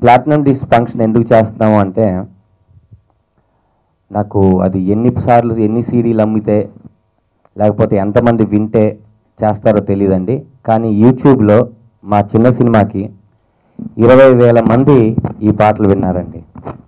platinum డిస్ function ఎందుకు చేస్తున్నాము అంటే నాకు అది ఎన్నిసార్లు ఎన్ని సీడీలు అమ్మితే లేకపోతే ఎంతమంది వింటే చేస్తారో తెలియదండి కానీ యూట్యూబ్లో మా చిన్న సినిమాకి ఇరవై వేల మంది ఈ పాటలు విన్నారండి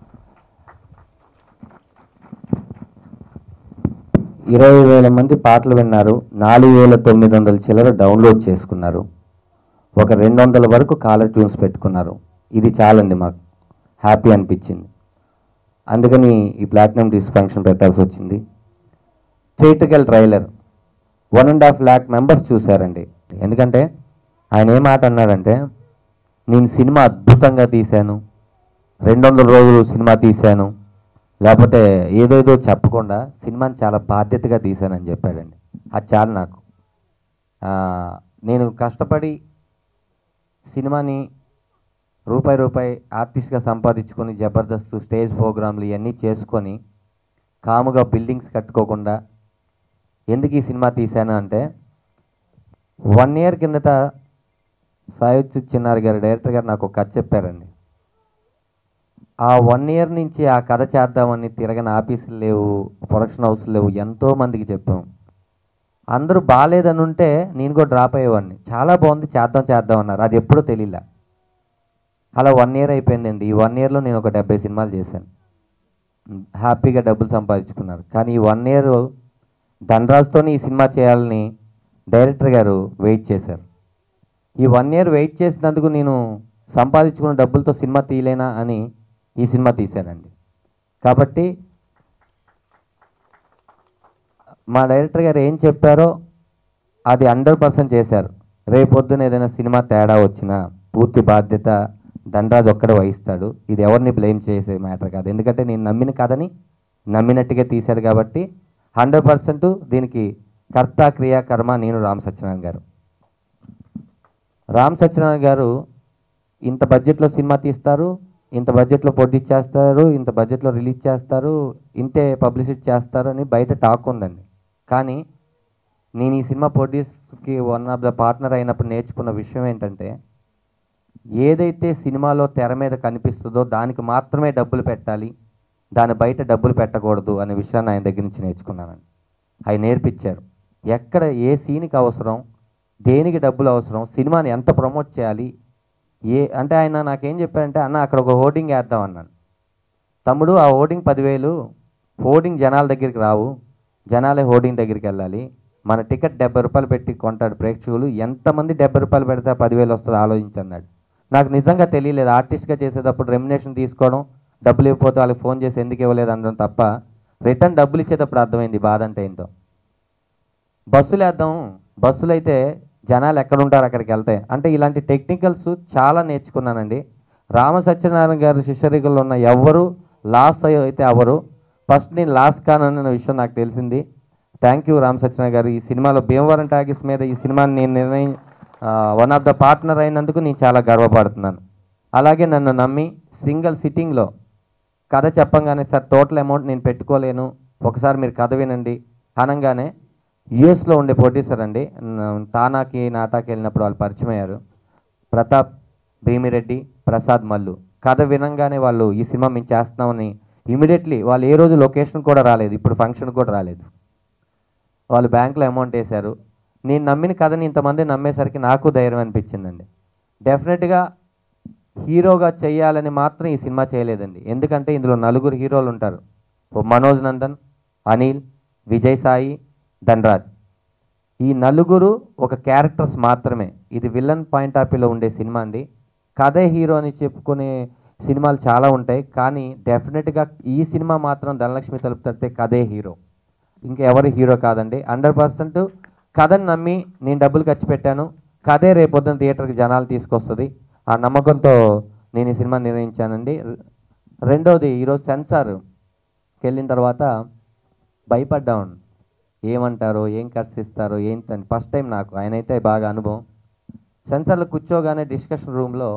ఇరవై వేల మంది పాటలు విన్నారు నాలుగు వేల తొమ్మిది వందల చిల్లర డౌన్లోడ్ చేసుకున్నారు ఒక రెండు వందల వరకు కాలర్ ట్యూన్స్ పెట్టుకున్నారు ఇది చాలండి మాకు హ్యాపీ అనిపించింది అందుకని ఈ ప్లాటినం డిస్ ఫంక్షన్ పెట్టాల్సి వచ్చింది theatrical trailer one and half lakh members చూశారండి ఎందుకంటే ఆయన ఏ మాట అన్నాడంటే నేను సినిమా అద్భుతంగా తీశాను రెండు వందల రోజులు సినిమా తీశాను లేకపోతే ఏదేదో చెప్పకుండా సినిమాని చాలా బాధ్యతగా తీశానని చెప్పాడండి అది చాలు నాకు ఆ, నేను కష్టపడి సినిమాని రూపాయి రూపాయి ఆర్టిస్ట్గా సంపాదించుకొని జబర్దస్త్ స్టేజ్ ప్రోగ్రాంలు ఇవన్నీ చేసుకొని కాముగా బిల్డింగ్స్ కట్టుకోకుండా ఎందుకు ఈ సినిమా తీశాను అంటే వన్ ఇయర్ కిందట సాయుధ్ చిన్నారి గారు డైరెక్టర్ గారు నాకు ఒక కథ చెప్పారండి ఆ వన్ ఇయర్ నుంచి ఆ కథ చేద్దామని తిరగని ఆఫీసులు లేవు ప్రొడక్షన్ హౌస్లు లేవు ఎంతో మందికి చెప్పాం అందరూ బాగాలేదని ఉంటే నేను కూడా డ్రాప్ అయ్యేవాడిని చాలా బాగుంది చేద్దాం చేద్దాం అన్నారు అది ఎప్పుడూ తెలియలే అలా వన్ ఇయర్ అయిపోయిందండి ఈ వన్ ఇయర్లో నేను ఒక డెబ్బై సినిమాలు చేశాను హ్యాపీగా డబ్బులు సంపాదించుకున్నారు కానీ ఈ వన్ ఇయర్ ధనరాజ్తోనే ఈ సినిమా చేయాలని డైరెక్టర్ గారు వెయిట్ చేశారు ఈ వన్ ఇయర్ వెయిట్ చేసినందుకు నేను సంపాదించుకున్న డబ్బులతో సినిమా తీయలేనా అని ఈ సినిమా తీశానండి కాబట్టి మా డైరెక్టర్ గారు ఏం చెప్పారో అది హండ్రెడ్ పర్సెంట్ చేశారు రేపొద్దున ఏదైనా సినిమా తేడా వచ్చినా పూర్తి బాధ్యత దండరాజు ఒక్కడే వహిస్తాడు ఇది ఎవరిని బ్లేమ్ చేసే మ్యాటర్ కాదు ఎందుకంటే నేను నమ్మిన కథని నమ్మినట్టుగా తీశారు కాబట్టి హండ్రెడ్ పర్సెంట్ దీనికి కర్త క్రియా కర్మ నేను రామ్ సత్యనారాయణ గారు రామ్ సత్యనారాయణ గారు ఇంత బడ్జెట్లో సినిమా తీస్తారు ఇంత బడ్జెట్లో ప్రొడ్యూస్ చేస్తారు ఇంత బడ్జెట్లో రిలీజ్ చేస్తారు ఇంతే పబ్లిసిటీ చేస్తారు అని బయట టాక్ ఉందండి కానీ నేను ఈ సినిమా ప్రొడ్యూస్కి వన్ ఆఫ్ ద పార్ట్నర్ అయినప్పుడు నేర్చుకున్న విషయం ఏంటంటే ఏదైతే సినిమాలో తెర మీద కనిపిస్తుందో దానికి మాత్రమే డబ్బులు పెట్టాలి దాని బయట డబ్బులు పెట్టకూడదు అనే విషయాన్ని ఆయన దగ్గర నుంచి నేర్చుకున్నానండి ఆయన నేర్పించారు ఎక్కడ ఏ సీన్కి అవసరం దేనికి డబ్బులు అవసరం సినిమాని ఎంత ప్రమోట్ చేయాలి ఏ అంటే ఆయన నాకేం చెప్పారంటే అన్న అక్కడ ఒక హోర్డింగ్ వేద్దాం అన్నాను తమ్ముడు ఆ హోర్డింగ్ పదివేలు హోర్డింగ్ జనాల దగ్గరికి రావు జనాలే హోర్డింగ్ దగ్గరికి వెళ్ళాలి మన టికెట్ డెబ్బై రూపాయలు పెట్టి కొంటాడు ప్రేక్షకులు ఎంతమంది డెబ్బై రూపాయలు పెడితే ఆ పదివేలు వస్తుందో ఆలోచించన్నాడు నాకు నిజంగా తెలియలేదు ఆర్టిస్ట్గా చేసేటప్పుడు రెమ్యునేషన్ తీసుకోవడం డబ్బులు ఇవ్వకపోతే వాళ్ళకి ఫోన్ చేసి ఎందుకు ఇవ్వలేదు అనడం తప్ప రిటర్న్ డబ్బులు ఇచ్చేటప్పుడు అర్థమైంది బాధ అంటే ఏంటో బస్సులు వేద్దాం బస్సులు అయితే జనాలు ఎక్కడ ఉంటారు అక్కడికి వెళ్తాయి అంటే ఇలాంటి టెక్నికల్స్ చాలా నేర్చుకున్నానండి రామ సత్యనారాయణ గారి శిష్యరికల్లో ఉన్న ఎవరు లాస్ అయితే ఎవరు ఫస్ట్ నేను లాస్ కానన్న విషయం నాకు తెలిసింది థ్యాంక్ యూ రామ్ సత్యనారాయణ గారు ఈ సినిమాలో భీమవరం టాకీస్ మీద ఈ సినిమాని నేను నిర్ణయం వన్ ఆఫ్ ద పార్ట్నర్ అయినందుకు నేను చాలా గర్వపడుతున్నాను అలాగే నన్ను నమ్మి సింగిల్ సిట్టింగ్లో కథ చెప్పంగానే సార్ టోటల్ అమౌంట్ నేను పెట్టుకోలేను ఒకసారి మీరు కథ వినండి అనగానే యుఎస్లో ఉండే ప్రొడ్యూసర్ అండి న- తానాకి నాటాకి వెళ్ళినప్పుడు వాళ్ళు పరిచయం అయ్యారు ప్రతాప్ భీమిరెడ్డి ప్రసాద్ మల్లు కథ వినంగానే వాళ్ళు ఈ సినిమా మేము చేస్తున్నామని ఇమీడియట్లీ వాళ్ళు ఏ రోజు లొకేషన్ కూడా రాలేదు ఇప్పుడు ఫంక్షన్ కూడా రాలేదు వాళ్ళు బ్యాంకులో అమౌంట్ వేశారు నేను నమ్మిన కథని ఇంతమంది నమ్మేసరికి నాకు ధైర్యం అనిపించిందండి డెఫినెట్గా హీరోగా చేయాలని మాత్రం ఈ సినిమా చేయలేదండి ఎందుకంటే ఇందులో నలుగురు హీరోలు ఉంటారు ఓ మనోజ్ నందన్ అనిల్ విజయ్ సాయి ధనరాజ్ ఈ నలుగురు ఒక క్యారెక్టర్స్ మాత్రమే ఇది విలన్ పాయింట్ ఆఫ్ వ్యూలో ఉండే సినిమా అండి కథే హీరో అని చెప్పుకునే సినిమాలు చాలా ఉంటాయి కానీ డెఫినెట్గా ఈ సినిమా మాత్రం ధనలక్ష్మి తలుపు తడితే కథే హీరో ఇంకా ఎవరు హీరో కాదండి హండ్రెడ్ పర్సెంట్ కథని నమ్మి నేను డబ్బులు ఖర్చు పెట్టాను కథే రేపొద్దున థియేటర్కి జనాలు తీసుకొస్తుంది ఆ నమ్మకంతో నేను ఈ సినిమా నిర్ణయించానండి రె- రెండోది ఈరోజు సెన్సార్కి వెళ్ళిన తర్వాత భయపడ్డాం ఏమంటారో ఏం ఖర్చు ఇస్తారో ఏంటని ఫస్ట్ టైం నాకు ఆయన అయితే బాగా అనుభవం సెన్సార్లో కూర్చోగానే డిస్కషన్ రూమ్లో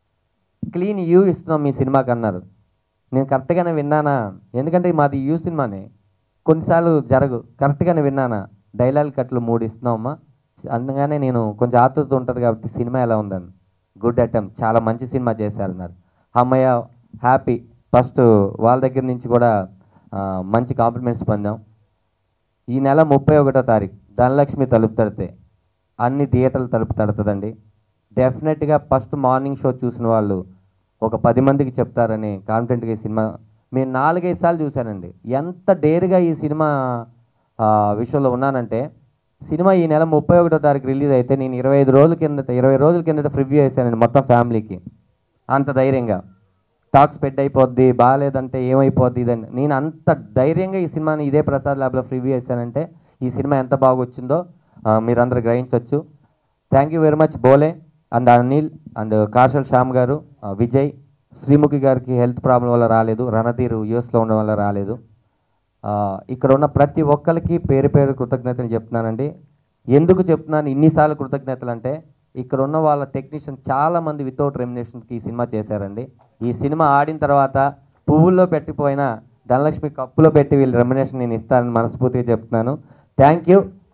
క్లీన్ యూ ఇస్తున్నాం మీ సినిమాకి అన్నారు నేను కరెక్ట్గానే విన్నానా ఎందుకంటే మాది యూ సినిమానే కొన్నిసార్లు జరగు కరెక్ట్గానే విన్నానా డైలాగ్ కట్లు మూడు ఇస్తున్నామమ్మా అందుకనే నేను కొంచెం ఆతృత ఉంటుంది కాబట్టి సినిమా ఎలా ఉందని గుడ్ అటెంప్ట్ చాలా మంచి సినిమా చేశారన్నారు అమ్మయ్య హ్యాపీ ఫస్ట్ వాళ్ళ దగ్గర నుంచి కూడా ఆ, మంచి కాంప్లిమెంట్స్ పొందాం ఈ నెల ముప్పై ఒకటో తారీఖు ధనలక్ష్మి తలుపు తడితే అన్ని థియేటర్లు తలుపు తడుతుందండి డెఫినెట్గా ఫస్ట్ మార్నింగ్ షో చూసిన వాళ్ళు ఒక పది మందికి చెప్తారని కాన్ఫిడెంట్గా ఈ సినిమా నేను నాలుగైదు సార్లు చూశానండి ఎంత డేర్గా ఈ సినిమా ఆ, విషయంలో ఉన్నానంటే సినిమా ఈ నెల ముప్పై ఒకటో తారీఖు రిలీజ్ అయితే నేను ఇరవై ఐదు రోజుల కిందట ఇరవై రోజుల కిందట ప్రివ్యూ వేసానండి మొత్తం ఫ్యామిలీకి అంత ధైర్యంగా టాక్ స్పెడ్ అయిపోద్ది బాగాలేదంటే ఏమైపోద్ది ఇదని నేను అంత ధైర్యంగా ఈ సినిమాని ఇదే ప్రసాద్ ల్యాబ్లో ప్రివ్యూ చేశానంటే ఈ సినిమా ఎంత బాగా వచ్చిందో ఆ, మీరందరూ గ్రహించవచ్చు థ్యాంక్ యూ వెరీ మచ్ బోలే అండ్ అనిల్ అండ్ కాషల్ శ్యామ్ గారు ఆ, విజయ్ శ్రీముఖి గారికి హెల్త్ ప్రాబ్లం వల్ల రాలేదు రణధీర్ యూఎస్లో ఉండడం వల్ల రాలేదు ఆ, ఇక్కడ ఉన్న ప్రతి ఒక్కరికి పేరు పేరు కృతజ్ఞతలు చెప్తున్నానండి ఎందుకు చెప్తున్నాను ఇన్నిసార్లు కృతజ్ఞతలు అంటే ఇక్కడ ఉన్న వాళ్ళ టెక్నీషియన్ చాలా మంది వితౌట్ రెమినేషన్కి ఈ సినిమా చేశారండి ఈ సినిమా ఆడిన తర్వాత పువ్వుల్లో పెట్టిపోయిన ధనలక్ష్మి కప్పులో పెట్టి వీళ్ళు రెమినేషన్ నేను ఇస్తానని మనస్ఫూర్తిగా చెప్తున్నాను థ్యాంక్ యూ